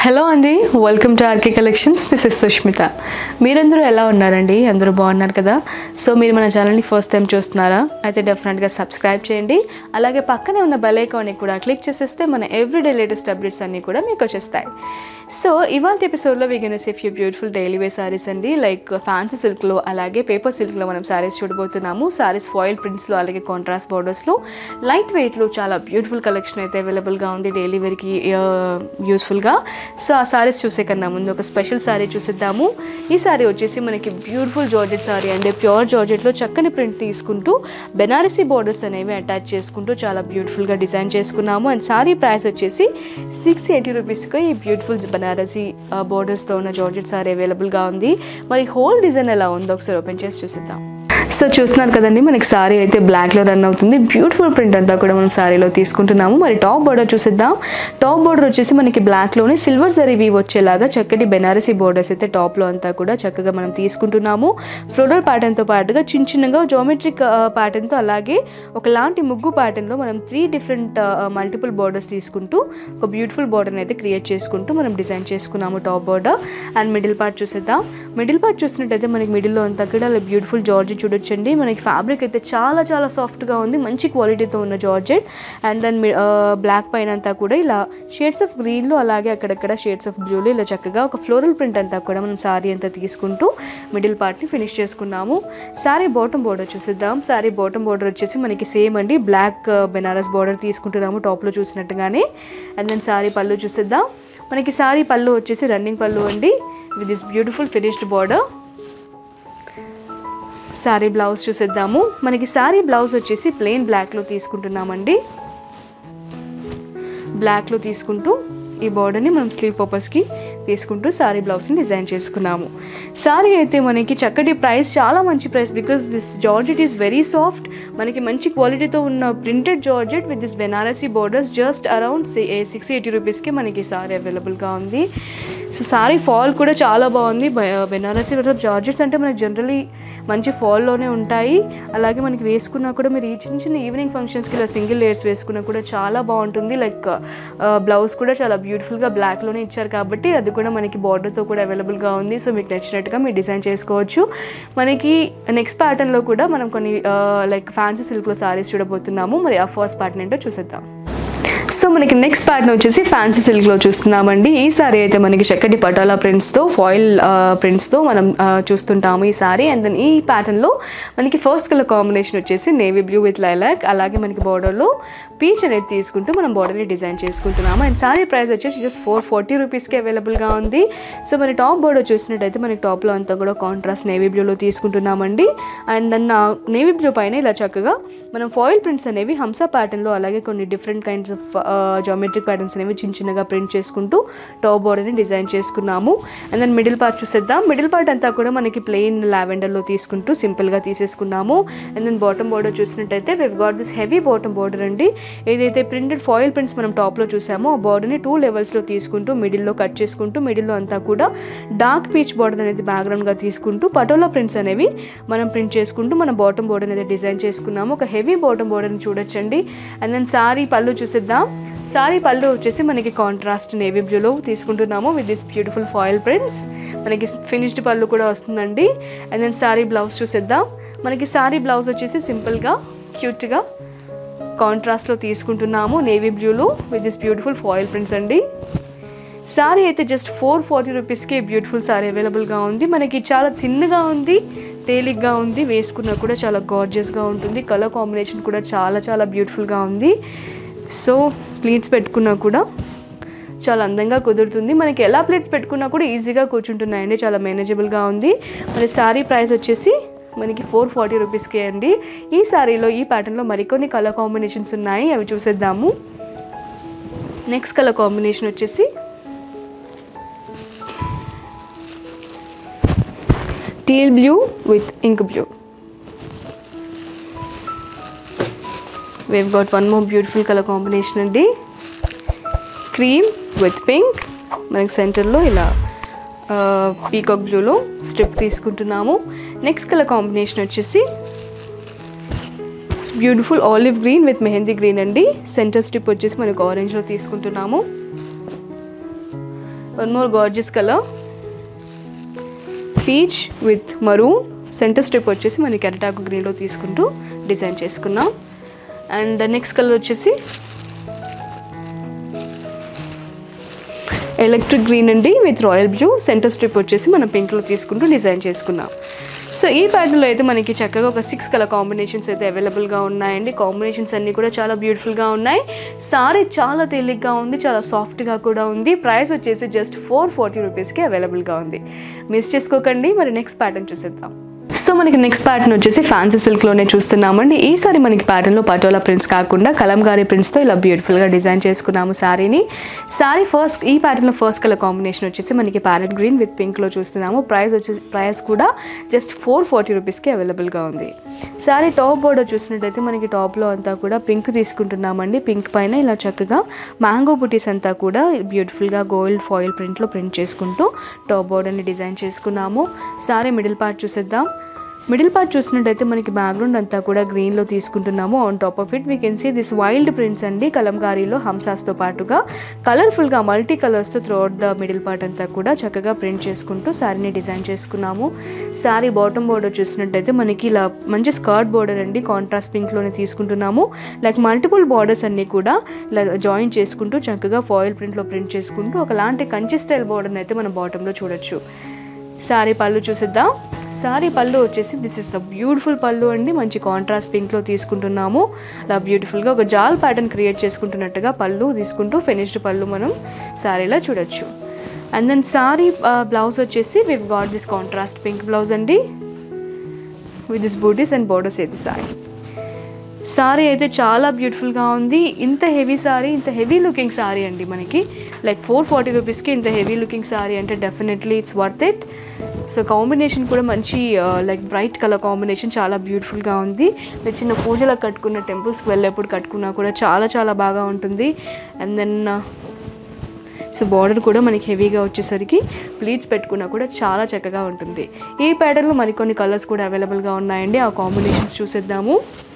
hello అండి welcome to RK collections this is Sushmita మీరందరూ ఎలా ఉన్నారండి అందరూ బాగున్నారు కదా సో మీరు మన ఛానల్ని ఫస్ట్ టైం చూస్తున్నారా అయితే డెఫినెట్గా సబ్స్క్రైబ్ చేయండి అలాగే పక్కనే ఉన్న బెల్ ఐకాన్ని కూడా క్లిక్ చేసేస్తే మన ఎవ్రీడే లేటెస్ట్ అప్డేట్స్ అన్నీ కూడా మీకు వచ్చేస్తాయి సో ఇవాళ ఎపిసోడ్లో we can see few beautiful daily wear saris అండి లైక్ ఫ్యాన్సీ సిల్క్లో అలాగే పేపర్ సిల్క్లో మనం సారీస్ చూడబోతున్నాము సారీస్ ఫాయిల్ ప్రింట్స్లో అలాగే కాంట్రాస్ట్ బోర్డర్స్లో లైట్ వెయిట్లో చాలా బ్యూటిఫుల్ కలెక్షన్ అయితే అవైలబుల్గా ఉంది డైలీ వేర్కి యూస్ఫుల్గా సో ఆ సారీస్ చూసే కన్నా ముందు ఒక స్పెషల్ సారీ చూసిద్దాము ఈ సారీ వచ్చేసి మనకి బ్యూటిఫుల్ జార్జెట్ సారీ అండి ప్యూర్ జార్జెట్లో చక్కని ప్రింట్ తీసుకుంటూ బెనారసీ బోర్డర్స్ అనేవి అటాచ్ చేసుకుంటూ చాలా బ్యూటిఫుల్గా డిజైన్ చేసుకున్నాము అండ్ సారీ ప్రైస్ వచ్చేసి సిక్స్ ఎయిటీ రూపీస్కి ఈ బ్యూటిఫుల్ బెనారసీ బోర్డర్స్తో ఉన్న జార్జెట్ సారీ అవైలబుల్గా ఉంది మరి హోల్ డిజైన్ ఎలా ఉందో ఒకసారి ఓపెన్ చేసి చూసిద్దాం సో చూస్తున్నారు కదండి మనకి సారీ అయితే బ్లాక్లో రన్ అవుతుంది బ్యూటిఫుల్ ప్రింట్ అంతా కూడా మనం సారీలో తీసుకుంటున్నాము మరి టాప్ బోర్డర్ చూసిద్దాం టాప్ బోర్డర్ వచ్చేసి మనకి బ్లాక్లోనే సిల్వర్ జరీ వీవ్ వచ్చేలాగా చక్కటి బెనారసీ బోర్డర్స్ అయితే టాప్లో అంతా కూడా చక్కగా మనం తీసుకుంటున్నాము ఫ్లోరల్ ప్యాటర్న్తో పాటుగా చిన్న చిన్నగా జోమెట్రిక్ ప్యాటర్న్తో అలాగే ఒకలాంటి ముగ్గు ప్యాటర్న్లో మనం త్రీ డిఫరెంట్ మల్టిపుల్ బోర్డర్స్ తీసుకుంటూ ఒక బ్యూటిఫుల్ బోర్డర్ని అయితే క్రియేట్ చేసుకుంటూ మనం డిజైన్ చేసుకున్నాము top border and middle part చూసేద్దాం మిడిల్ పార్ట్ చూసినట్టయితే మనకి మిడిల్లో అంతా కూడా బ్యూటిఫుల్ జార్జెట్ చూడొచ్చండి మనకి ఫ్యాబ్రిక్ అయితే చాలా చాలా సాఫ్ట్గా ఉంది మంచి క్వాలిటీతో ఉన్న జార్జెట్ అండ్ దెన్ బ్లాక్ పైన అంతా కూడా ఇలా షేడ్స్ ఆఫ్ గ్రీన్లో అలాగే అక్కడక్కడ షేడ్స్ ఆఫ్ బ్లూలో ఇలా చక్కగా ఒక ఫ్లోరల్ ప్రింట్ అంతా కూడా మనం సారీ అంతా తీసుకుంటూ మిడిల్ పార్ట్ని ఫినిష్ చేసుకున్నాము సారీ బాటమ్ బోర్డర్ చూసిద్దాం సారీ బాటమ్ బోర్డర్ వచ్చేసి మనకి సేమ్ అండి బ్లాక్ బెనారస్ బోర్డర్ తీసుకుంటున్నాము టాప్లో చూసినట్టుగానే అండ్ దెన్ సారీ పళ్ళు చూసిద్దాం మనకి సారీ పళ్ళు వచ్చేసి రన్నింగ్ పళ్ళు అండి with this beautiful finished border sari blouse చూసేద్దాము మనకి శారీ బ్లౌజ్ వచ్చేసి ప్లెయిన్ బ్లాక్లో తీసుకుంటున్నామండి బ్లాక్లో తీసుకుంటూ ఈ బార్డర్ని మనం స్లీవ్ పర్పస్కి తీసుకుంటూ సారీ బ్లౌజ్ని డిజైన్ చేసుకున్నాము సారీ అయితే మనకి చక్కటి ప్రైస్ చాలా మంచి price because this georgette is very soft మనకి మంచి క్వాలిటీతో ఉన్న printed georgette with this Banarasi borders just around six eighty రూపీస్కి మనకి సారీ అవైలబుల్గా ఉంది సో సారీ ఫాల్ కూడా చాలా బాగుంది బెనారసీ జార్జెట్స్ అంటే మనకి జనరలీ మంచి ఫాల్లోనే ఉంటాయి అలాగే మనకి వేసుకున్నా కూడా మీరు ఈ చిన్న చిన్న ఈవినింగ్ ఫంక్షన్స్కి ఇలా సింగిల్ లేయర్స్ వేసుకున్నా కూడా చాలా బాగుంటుంది లైక్ బ్లౌజ్ కూడా చాలా బ్యూటిఫుల్గా బ్లాక్లోనే ఇచ్చారు కాబట్టి అది కూడా మనకి బార్డర్తో కూడా అవైలబుల్గా ఉంది సో మీకు నచ్చినట్టుగా మీరు డిజైన్ చేసుకోవచ్చు మనకి నెక్స్ట్ ప్యాటర్న్లో కూడా మనం కొన్ని లైక్ ఫ్యాన్సీ సిల్క్లో సారీస్ చూడబోతున్నాము మరి ఆ ఫస్ట్ ప్యాటర్న్ ఏంటో చూసేద్దాం సో మనకి నెక్స్ట్ ప్యాటర్న్ వచ్చేసి ఫ్యాన్సీ సిల్క్లో చూస్తున్నామండి ఈ సారీ అయితే మనకి చక్కటి పటాలా ప్రింట్స్తో ఫాయిల్ ప్రింట్స్తో మనం చూస్తుంటాము ఈ సారీ అండ్ దెన్ ఈ ప్యాటర్న్లో మనకి ఫస్ట్ కలర్ కాంబినేషన్ వచ్చేసి నేవీ బ్లూ విత్ లైలాక్ అలాగే మనకి బార్డర్లో పీచ్ అనేది తీసుకుంటూ మనం బార్డర్ని డిజైన్ చేసుకుంటున్నాము అండ్ సారీ ప్రైస్ వచ్చేసి జస్ట్ ఫోర్ ఫార్టీ రూపీస్కి అవైలబుల్గా ఉంది సో మన టాప్ బోర్డర్ చూసినట్టయితే మనకి టాప్లో అంతా కూడా కాంట్రాస్ట్ నేవీ బ్లూలో తీసుకుంటున్నామండి అండ్ దెన్ నేవీ బ్లూ పైన ఇలా చక్కగా మనం ఫాయిల్ ప్రింట్స్ అనేవి హంస ప్యాటర్న్లో అలాగే కొన్ని different kinds of geometric patterns అనేవి చిన్న చిన్నగా ప్రింట్ చేసుకుంటూ టాప్ బోర్డర్ని డిజైన్ చేసుకున్నాము అండ్ దెన్ మిడిల్ పార్ట్ చూసేద్దాం మిడిల్ పార్ట్ అంతా కూడా మనకి ప్లెయిన్ లావెండర్లో తీసుకుంటూ సింపుల్గా తీసేసుకున్నాము అండ్ దెన్ బాటమ్ బోర్డర్ చూసినట్టయితే we've got this heavy bottom border అండి ఏదైతే ప్రింటెడ్ ఫాయిల్ ప్రింట్స్ మనం టాప్లో చూసామో ఆ బార్డర్ని టూ లెవెల్స్లో తీసుకుంటూ మిడిల్లో కట్ చేసుకుంటూ మిడిల్లో అంతా కూడా డార్క్ పీచ్ బార్డర్ అనేది బ్యాక్గ్రౌండ్గా తీసుకుంటూ పటోలా ప్రింట్స్ అనేవి మనం ప్రింట్ చేసుకుంటూ మన బాటమ్ బోర్డర్ అనేది డిజైన్ చేసుకున్నాము ఒక హెవీ బాటమ్ బోర్డర్ని చూడొచ్చండి అండ్ దెన్ సారీ పళ్ళు చూసిద్దాం సారీ పళ్ళు వచ్చేసి మనకి కాంట్రాస్ట్ నేవీ బ్లూలో తీసుకుంటున్నాము with this beautiful foil prints మనకి ఫినిష్డ్ పళ్ళు కూడా వస్తుందండి అండ్ దెన్ సారీ బ్లౌజ్ చూసేద్దాం మనకి సారీ బ్లౌజ్ వచ్చేసి సింపుల్గా క్యూట్గా కాంట్రాస్ట్లో తీసుకుంటున్నాము నేవీ బ్లూలో with this beautiful foil prints అండి సారీ అయితే జస్ట్ ఫోర్ ఫార్టీ రూపీస్కి బ్యూటిఫుల్ సారీ అవైలబుల్గా ఉంది మనకి చాలా థిన్గా ఉంది తేలిగ్గా ఉంది వేసుకున్నా కూడా చాలా గార్జియస్గా ఉంటుంది కలర్ కాంబినేషన్ కూడా చాలా చాలా బ్యూటిఫుల్గా ఉంది సో ప్లీట్స్ పెట్టుకున్నా కూడా చాలా అందంగా కుదురుతుంది మనకి ఎలా ప్లేట్స్ పెట్టుకున్నా కూడా ఈజీగా కూర్చుంటున్నాయండి చాలా మేనేజబుల్గా ఉంది మరి సారీ ప్రైస్ వచ్చేసి మనకి ఫోర్ ఫార్టీ రూపీస్కే అండి ఈ సారీలో ఈ ప్యాటర్న్లో మరికొన్ని కలర్ కాంబినేషన్స్ ఉన్నాయి అవి చూసేద్దాము నెక్స్ట్ కలర్ కాంబినేషన్ వచ్చేసి teal blue with ink blue we've got one more beautiful colour combination అండి క్రీమ్ విత్ పింక్ మనకి సెంటర్లో ఇలా పీకాక్ బ్లూలో స్ట్రిప్ తీసుకుంటున్నాము నెక్స్ట్ కలర్ కాంబినేషన్ వచ్చేసి beautiful olive green with mehndi green అండి సెంటర్ స్ట్రిప్ వచ్చేసి మనకు ఆరెంజ్లో తీసుకుంటున్నాము one more gorgeous colour peach with maroon centre strip వచ్చేసి మనకి అరటాకు గ్రీన్లో తీసుకుంటూ డిజైన్ చేసుకున్నాం అండ్ నెక్స్ట్ కలర్ వచ్చేసి ఎలక్ట్రిక్ గ్రీన్ అండి with royal blue centre strip వచ్చేసి మనం పింక్లో తీసుకుంటూ డిజైన్ చేసుకున్నాం సో ఈ ప్యాటర్న్లో అయితే మనకి చక్కగా ఒక సిక్స్ కలర్ కాంబినేషన్స్ అయితే అవైలబుల్గా ఉన్నాయండి కాంబినేషన్స్ అన్నీ కూడా చాలా బ్యూటిఫుల్గా ఉన్నాయి సారీ చాలా తేలిగ్గా ఉంది చాలా సాఫ్ట్గా కూడా ఉంది ప్రైస్ వచ్చేసి జస్ట్ ఫోర్ ఫార్టీ రూపీస్కి అవైలబుల్గా ఉంది మిస్ చేసుకోకండి మరి నెక్స్ట్ ప్యాటర్న్ చూసేద్దాం సో మనకి నెక్స్ట్ ప్యాటర్న్ వచ్చేసి ఫ్యాన్సీ సిల్క్లోనే చూస్తున్నామండి ఈసారి మనకి ప్యాటర్న్లో పటోలా ప్రింట్స్ కాకుండా కలంగారీ ప్రింట్స్తో ఇలా బ్యూటిఫుల్గా డిజైన్ చేసుకున్నాము శారీని శారీ ఫస్ట్ ఈ ప్యాటర్న్లో ఫస్ట్ కలర్ కాంబినేషన్ వచ్చేసి మనకి ప్యారెట్ గ్రీన్ విత్ పింక్లో చూస్తున్నాము ప్రైస్ వచ్చేసి ప్రైస్ కూడా జస్ట్ ఫోర్ ఫార్టీ రూపీస్కి అవైలబుల్గా ఉంది శారీ టాప్ బోర్డర్ చూసినట్టయితే మనకి టాప్లో అంతా కూడా పింక్ తీసుకుంటున్నామండి పింక్ పైన ఇలా చక్కగా మ్యాంగో బుటీస్ అంతా కూడా బ్యూటిఫుల్గా గోల్డ్ ఫాయిల్ ప్రింట్లో ప్రింట్ చేసుకుంటూ టాప్ బోర్డర్ని డిజైన్ చేసుకున్నాము శారీ మిడిల్ పార్ట్ చూసేద్దాం మిడిల్ పార్ట్ చూసినట్టయితే మనకి బ్యాక్గ్రౌండ్ అంతా కూడా గ్రీన్లో తీసుకుంటున్నాము on top of it we can see this wild prints అండి కలంకారీలో హంసాస్తో పాటుగా కలర్ఫుల్గా మల్టీ కలర్స్తో త్రూఅవుట్ ద మిడిల్ పార్ట్ అంతా కూడా చక్కగా ప్రింట్ చేసుకుంటూ శారీని డిజైన్ చేసుకున్నాము శారీ బాటమ్ బోర్డర్ చూసినట్టయితే మనకి ఇలా మంచి స్కర్ట్ బోర్డర్ అండి కాంట్రాస్ట్ పింక్లోనే తీసుకుంటున్నాము లైక్ మల్టిపుల్ బార్డర్స్ అన్నీ కూడా ఇలా జాయిన్ చేసుకుంటూ చక్కగా ఫాయిల్ ప్రింట్లో ప్రింట్ చేసుకుంటూ ఒకలాంటి కంచి స్టైల్ బోర్డర్ని అయితే మనం బాటంలో చూడొచ్చు శారీ పళ్ళు చూసిద్దాం శారీ పళ్ళు వచ్చేసి దిస్ ఇస్ ద బ్యూటిఫుల్ పళ్ళు అండి మంచి కాంట్రాస్ట్ పింక్లో తీసుకుంటున్నాము అలా బ్యూటిఫుల్గా ఒక జాల్ ప్యాటర్న్ క్రియేట్ చేసుకుంటున్నట్టుగా పళ్ళు తీసుకుంటూ ఫినిష్డ్ పళ్ళు మనం శారీలో చూడొచ్చు అండ్ దెన్ శారీ బ్లౌజ్ వచ్చేసి we've got this contrast pink blouse అండి విత్ దిస్ బూటీస్ అండ్ బోర్డర్స్ అయితే శారీ సారీ అయితే చాలా బ్యూటిఫుల్గా ఉంది ఇంత హెవీ సారీ ఇంత హెవీ లుకింగ్ సారీ అండి మనకి లైక్ ఫోర్ ఫార్టీ రూపీస్కి ఇంత హెవీ లుకింగ్ సారీ అంటే definitely it's worth it so combination కూడా మంచి లైక్ బ్రైట్ కలర్ కాంబినేషన్ చాలా బ్యూటిఫుల్గా ఉంది మీరు చిన్న పూజలకు కట్టుకున్న టెంపుల్స్కి వెళ్ళేప్పుడు కట్టుకున్నా కూడా చాలా చాలా బాగా ఉంటుంది అండ్ దెన్ సో బార్డర్ కూడా మనకి హెవీగా వచ్చేసరికి ప్లీట్స్ పెట్టుకున్నా కూడా చాలా చక్కగా ఉంటుంది ఈ ప్యాటర్న్లో మరికొన్ని కలర్స్ కూడా అవైలబుల్గా ఉన్నాయండి ఆ కాంబినేషన్స్ చూసేద్దాము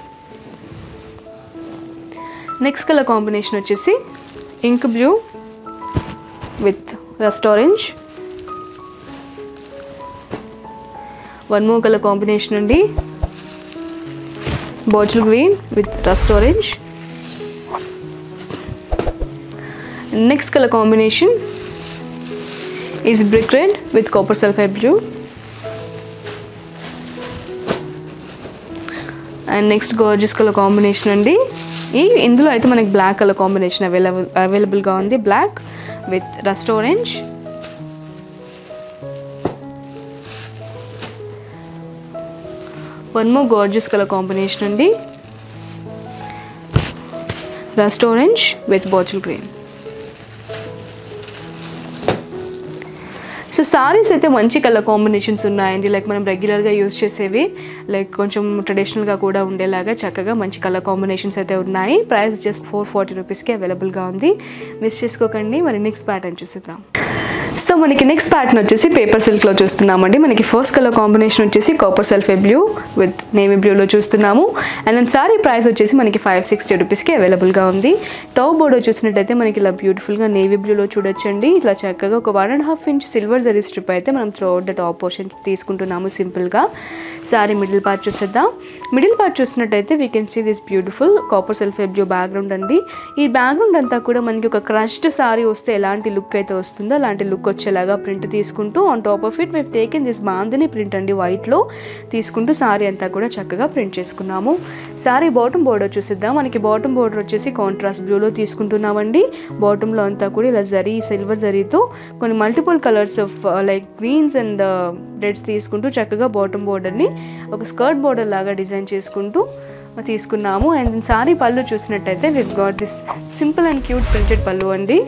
నెక్స్ట్ కలర్ కాంబినేషన్ వచ్చేసి ink blue with rust orange one more colour combination అండి bottle green with rust orange next colour combination is brick red with copper sulphide blue and next gorgeous colour combination అండి ఈ ఇందులో అయితే మనకి black colour combination available అవైలబుల్గా ఉంది black with rust orange one more gorgeous colour combination అండి rust orange with bottle green so saris అయితే మంచి కలర్ కాంబినేషన్స్ ఉన్నాయండి లైక్ మనం రెగ్యులర్గా యూస్ చేసేవి లైక్ కొంచెం ట్రెడిషనల్గా కూడా ఉండేలాగా చక్కగా మంచి కలర్ కాంబినేషన్స్ అయితే ఉన్నాయి ప్రైస్ జస్ట్ ఫోర్ ఫార్టీ రూపీస్కి అవైలబుల్గా ఉంది మిస్ చేసుకోకండి మరి నెక్స్ట్ ప్యాటర్న్ చూసిద్దాం సో మనకి నెక్స్ట్ ప్యాటర్న్ వచ్చేసి పేపర్ సిల్క్లో చూస్తున్నామండి మనకి ఫస్ట్ కలర్ కాంబినేషన్ వచ్చేసి copper sulphate blue with navy బ్లూలో చూస్తున్నాము అండ్ దెన్ సారీ ప్రైస్ వచ్చేసి మనకి ఫైవ్ సిక్స్టీ రూపీస్కి అవైలబుల్గా ఉంది టాప్ బోర్డర్ చూసినట్టయితే మనకి ఇలా బ్యూటిఫుల్గా నేవీ బ్లూలో చూడొచ్చండి ఇట్లా చక్కగా ఒక one and half inch silver zari strip అయితే మనం throughout the top portion తీసుకుంటున్నాము సింపుల్గా సారీ మిడిల్ పార్ట్ చూసేద్దాం మిడిల్ పార్ట్ చూసినట్టయితే we can see this beautiful copper sulphate blue background అండి ఈ బ్యాక్గ్రౌండ్ అంతా కూడా మనకి ఒక క్రష్డ్ సారీ వస్తే ఎలాంటి లుక్ అయితే వస్తుందో అలాంటి లుక్ వచ్చేలాగా ప్రింట్ తీసుకుంటూ ఆన్ టాప్ ఆఫ్ ఇట్ మేము టేకెన్ దిస్ బాందిని ప్రింట్ అండి వైట్లో తీసుకుంటూ సారీ అంతా కూడా చక్కగా ప్రింట్ చేసుకున్నాము సారీ బాటమ్ బోర్డర్ చూసిద్దాం మనకి బాటమ్ బోర్డర్ వచ్చేసి కాంట్రాస్ట్ బ్లూలో తీసుకుంటున్నామండి బాటంలో అంతా కూడా ఇలా జరీ సిల్వర్ జరీతో కొన్ని multiple colours of like greens and reds తీసుకుంటూ చక్కగా బాటమ్ బోర్డర్ని ఒక స్కర్ట్ బోర్డర్ లాగా డిజైన్ చేసుకుంటూ తీసుకున్నాము అండ్ సారీ పళ్ళు చూసినట్టయితే we've got this simple and cute printed pallu అండి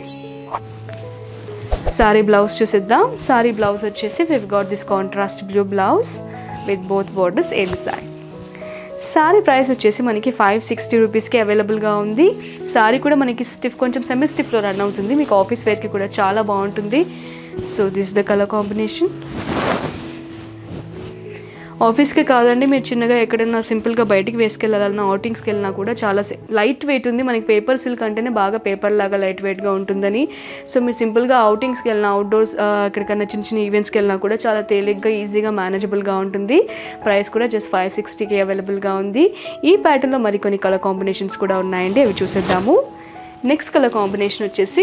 సారీ బ్లౌజ్ చూసిద్దాం సారీ బ్లౌజ్ వచ్చేసి we've got this contrast blue blouse with both borders ఏ డిజైన్ సారీ ప్రైస్ వచ్చేసి మనకి ఫైవ్ సిక్స్టీ రూపీస్కి అవైలబుల్గా ఉంది సారీ కూడా మనకి స్టిఫ్ కొంచెం సెమీ స్టిఫ్లో రన్ అవుతుంది మీకు ఆఫీస్ వేర్కి కూడా చాలా బాగుంటుంది so this the colour combination ఆఫీస్కి కాదండి మీరు చిన్నగా ఎక్కడైనా సింపుల్గా బయటికి వేసుకెళ్ళాలన్నా అవుటింగ్స్కి వెళ్ళినా కూడా చాలా లైట్ వెయిట్ ఉంది మనకి పేపర్ సిల్క్ అంటేనే బాగా పేపర్ లాగా లైట్ వెయిట్గా ఉంటుందని సో మీరు సింపుల్గా అవుటింగ్స్కి వెళ్ళినా అవుట్డోర్స్ ఎక్కడికైనా చిన్న చిన్న ఈవెంట్స్కి వెళ్ళినా కూడా చాలా తేలిగ్గా ఈజీగా మేనేజబుల్గా ఉంటుంది ప్రైస్ కూడా జస్ట్ ఫైవ్ సిక్స్టీకి అవైలబుల్గా ఉంది ఈ ప్యాటర్న్లో మరికొన్ని కలర్ కాంబినేషన్స్ కూడా ఉన్నాయండి అవి చూసేద్దాము నెక్స్ట్ కలర్ కాంబినేషన్ వచ్చేసి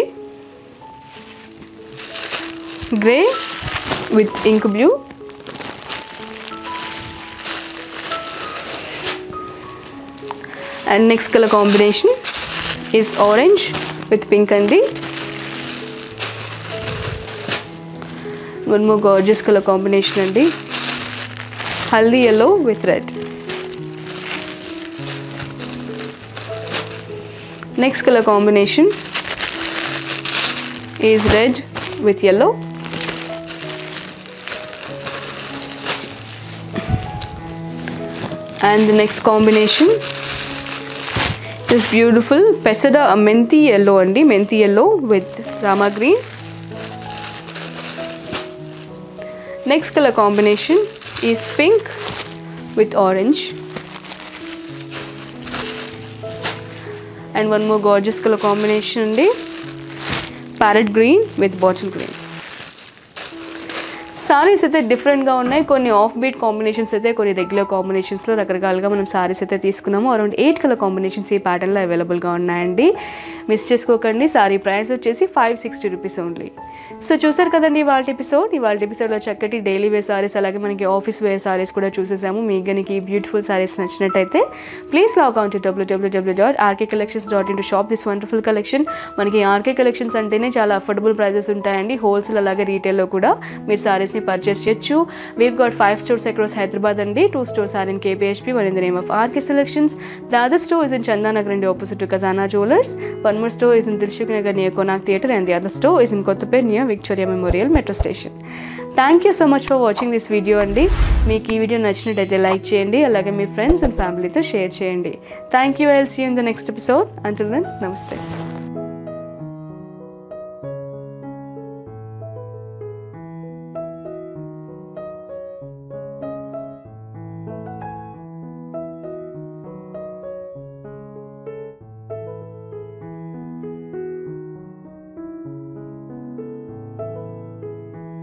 grey with ink blue and next colour combination is orange with pink అండి one more gorgeous colour combination అండి haldi yellow with red next colour combination is red with yellow and the next combination is beautiful pesada menti yellow andi menti yellow with rama green next color combination is pink with orange and one more gorgeous color combination andi parrot green with bottle green saris అయితే డిఫరెంట్గా ఉన్నాయి కొన్ని off beat combinations అయితే కొన్ని regular కాంబినేషన్స్లో రకరకాలుగా మనం సారీస్ అయితే తీసుకున్నాము అరౌండ్ ఎయిట్ కలర్ కాంబినేషన్స్ ఈ ప్యాటర్న్లో అవైలబుల్గా ఉన్నాయండి మిస్ చేసుకోకండి సారీ ప్రైస్ వచ్చేసి five sixty rupees only so చూసారు కదండి ఇవాళ ఎపిసోడ్ ఇవాళ ఎపిసోడ్లో చక్కటి డైలీ వేర్ సారీస్ అలాగే మనకి ఆఫీస్ వేర్ సారీస్ కూడా చూసేసాము మీ గనికి బ్యూటిఫుల్ సారీస్ నచ్చినట్టయితే ప్లీజ్ లాగ్ ఆన్ టు డబ్ల్యూడబ్ల్యూడబ్ల్యూ dot RK collections dot in shop this wonderful collection మనకి ఆర్కే కలెక్షన్స్ అంటేనే చాలా అఫోర్డబుల్ ప్రైజెస్ ఉంటాయండి హోల్సేల్ అలాగే రీటైల్లో కూడా మీరు సారీస్ని పర్చేస్ చేయొచ్చు we've got five stores across Hyderabad అండి two stores are in KPHB one in the name of RK selections the other store is in Chandanagar అండి opposite to Khazana jewellers one more store is in Dilsukh Nagar near Konark theatre and the other store is in Kothapet near Victoria Memorial metro station thank you so much for watching this video అండి మీకు ఈ video నచ్చినట్టయితే like చేయండి అలాగే మీ friends and ఫ్యామిలీతో share చేయండి thank you I'll see in the next episode until then నమస్తే